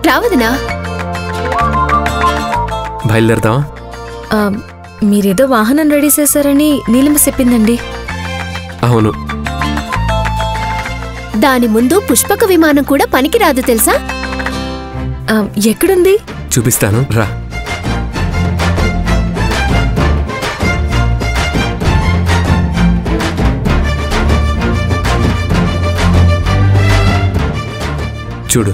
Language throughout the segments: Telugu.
రావదనా బయలుదేరదాం ఆ, మీరేదో వాహనం రెడీ చేశారని నీలిమ చెప్పిందండి అవును దాని ముందు పుష్పక విమానం కూడా పనికిరాదు తెలుసా ఆ, ఎక్కడుంది చూపిస్తాను రా చూడు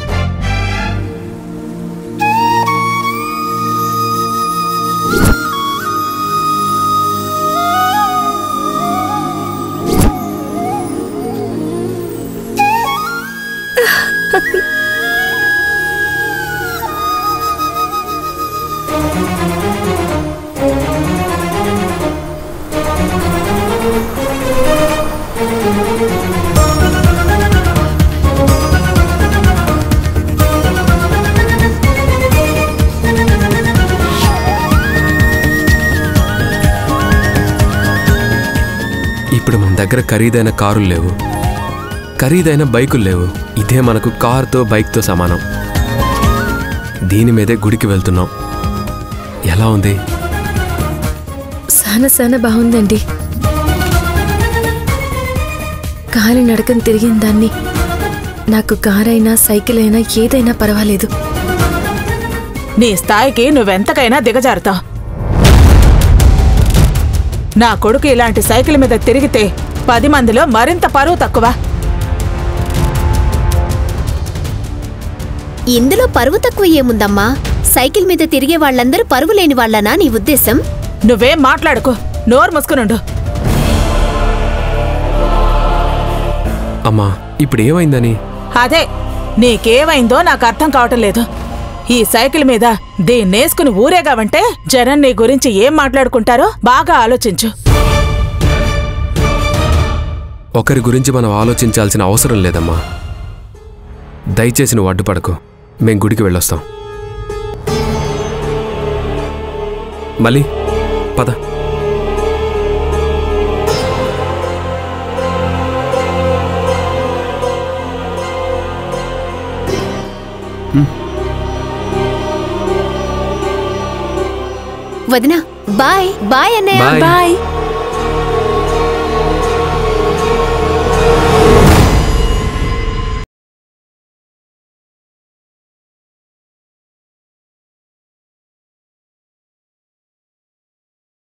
ఇప్పుడు మన దగ్గర ఖరీదైన కారులు లేవు ఖరీదైన బైకులు లేవు ఇదే మనకు కారుతో బైక్తో సమానం దీని మీదే గుడికి వెళ్తున్నాం ఎలా ఉంది సాన సాన బాగుందండి కాలి నడకం తిరిగిన దాన్ని నాకు కారైనా సైకిల్ అయినా ఏదైనా పర్వాలేదు నీ స్థాయికి నువ్వెంతకైనా దిగజారుతావు నా కొడుకు ఇలాంటి సైకిల్ మీద తిరిగితే పది మందిలో మరింత పరువు తక్కువ ఇందులో పరువు తక్కువ ఏముందమ్మా సైకిల్ మీద తిరిగే వాళ్ళందరూ పరువు లేని వాళ్ళనా నీ ఉద్దేశం నువ్వేం మాట్లాడుకో నోరు మూసుకునుండు అమ్మా ఇప్పుడు ఏమైందని అదే నీకేమైందో నాకు అర్థం కావటం లేదు ఈ సైకిల్ మీద దీన్నేసుకుని ఊరేగావంటే జనం నీ గురించి ఏం మాట్లాడుకుంటారో బాగా ఆలోచించు ఒకరి గురించి మనం ఆలోచించాల్సిన అవసరం లేదమ్మా దయచేసి నువ్వు అడ్డుపడకు మేం గుడికి వెళ్ళొస్తాం మళ్ళీ పద వదినా బాయ్ బాయ్ అన్నయ్య బాయ్ బాయ్